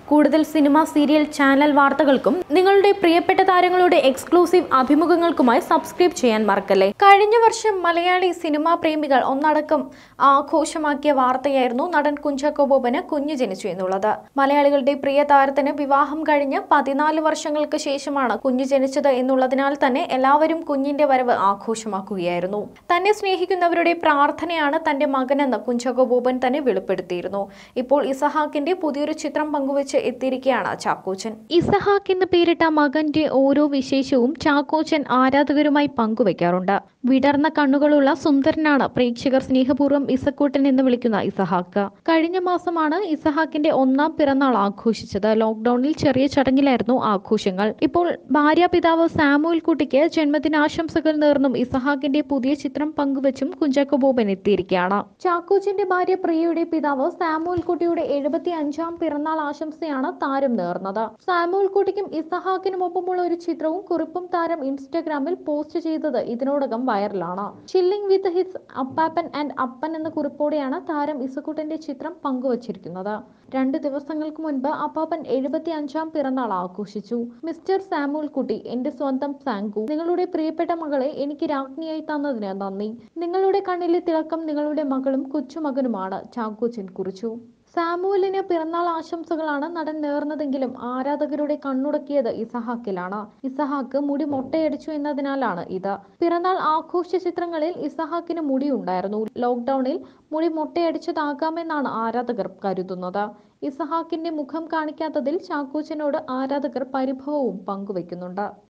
കൂടുതൽ cinema serial channel വാർത്തകൾക്കും നിങ്ങളുടെ പ്രിയപ്പെട്ട താരങ്ങളുടെ എക്സ്ക്ലൂസീവ് അഭിമുഖങ്ങൾക്കുമായി സബ്സ്ക്രൈബ് ചെയ്യാൻ മറക്കല്ലേ കഴിഞ്ഞ വർഷം മലയാളി സിനിമാ പ്രേമികൾ ഒന്നടക്കം ആഘോഷമാക്കിയ വാർത്തയായിരുന്നു നടൻ കുഞ്ചാക്കോ ബോബന് കുഞ്ഞു ജനിച്ചു എന്നുള്ളത് മലയാളികളുടെ പ്രിയ താരത്തിന് വിവാഹം കഴിഞ്ഞ് പതിനാല് വർഷങ്ങൾക്ക് ശേഷമാണ് കുഞ്ഞു ജനിച്ചത് എന്നുള്ളതിനാൽ തന്നെ എല്ലാവരും കുഞ്ഞിന്റെ വരവ് ആഘോഷമാക്കുകയായിരുന്നു തന്നെ സ്നേഹിക്കുന്നവരുടെ പ്രാർത്ഥനയാണ് തന്റെ മകനെന്ന് കുഞ്ചാക്കോ ബോബൻ തന്നെ വെളിപ്പെടുത്തിയിരുന്നു ഇപ്പോൾ ഇസഹാക്കിന്റെ പുതിയൊരു ചിത്രം പങ്കുവച്ച് എത്തിയിരിക്കുകയാണ് ചാക്കോച്ചൻ ഇസഹാക്ക് എന്ന് പേരിട്ട മകന്റെ ഓരോ വിശേഷവും ചാക്കോച്ചൻ ആരാധകരുമായി പങ്കുവെക്കാറുണ്ട് വിടർന്ന കണ്ണുകളുള്ള സുന്ദരനാണ് പ്രേക്ഷകർ സ്നേഹപൂർവ്വം ഇസക്കൂട്ടൻ എന്ന് വിളിക്കുന്ന ഇസഹാക്ക് കഴിഞ്ഞ മാസമാണ് ഇസഹാക്കിന്റെ ഒന്നാം പിറന്നാൾ ആഘോഷിച്ചത് ലോക്ക്ഡൌണിൽ ചെറിയ ചടങ്ങിലായിരുന്നു ആഘോഷങ്ങൾ ഇപ്പോൾ ഭാര്യാപിതാവ് സാമുവൽ കുട്ടിക്ക് ജന്മദിനാശംസകൾ നേർന്നും ഇസഹാക്കിന്റെ പുതിയ ചിത്രം പങ്കുവച്ചും കുഞ്ചാക്കോ ബോബൻ എത്തിയിരിക്കുകയാണ് ചാക്കോച്ചന്റെ ഭാര്യ പ്രിയയുടെ പിതാവ് സാമുവൽ കുട്ടിയുടെ എഴുപത്തി അഞ്ചാം പിറന്നാൾ ആശംസയാണ് താരം നേർന്നത് സാമുവൽ കുട്ടിക്കും ഇസഹാക്കിനും ഒപ്പമുള്ള ഒരു ചിത്രവും കുറിപ്പും താരം ഇൻസ്റ്റഗ്രാമിൽ പോസ്റ്റ് ചെയ്തത് ഇതിനോടകം വൈറലാണ് ചില്ലിംഗ് വിത്ത് ഹിറ്റ്സ് അപ്പാപ്പൻ ആൻഡ് അപ്പൻ എന്ന കുറിപ്പോടെയാണ് താരം ഇസക്കുട്ടന്റെ ചിത്രം പങ്കുവച്ചിരിക്കുന്നത് രണ്ട് ദിവസങ്ങൾക്ക് മുൻപ് അപ്പാപ്പൻ എഴുപത്തി അഞ്ചാം പിറന്നാൾ ആഘോഷിച്ചു മിസ്റ്റർ സാമുവൽ കുട്ടി എന്റെ സ്വന്തം സാങ്കു നിങ്ങളുടെ പ്രിയപ്പെട്ട മകളെ എനിക്ക് രാജ്ഞിയായി തന്നതിന് നന്ദി നിങ്ങളുടെ കണ്ണിലെ തിളക്കം നിങ്ങളുടെ മകളും കൊച്ചുമകനുമാണ് ചാക്കോച്ചൻ കുറിച്ചു സാമുവലിന് പിറന്നാൾ ആശംസകളാണ് നടൻ നേർന്നതെങ്കിലും ആരാധകരുടെ കണ്ണുടക്കിയത് ഇസഹാക്കിലാണ് ഇസഹാക്ക് മുടി മൊട്ടയടിച്ചു എന്നതിനാലാണ് ഇത് പിറന്നാൾ ആഘോഷ ചിത്രങ്ങളിൽ ഇസഹാക്കിന് മുടി ഉണ്ടായിരുന്നു ലോക്ക്ഡൌണിൽ മുടി മൊട്ടയടിച്ചതാകാമെന്നാണ് ആരാധകർ കരുതുന്നത് ഇസഹാക്കിന്റെ മുഖം കാണിക്കാത്തതിൽ ചാക്കോച്ചനോട് ആരാധകർ പരിഭവവും പങ്കുവെക്കുന്നുണ്ട്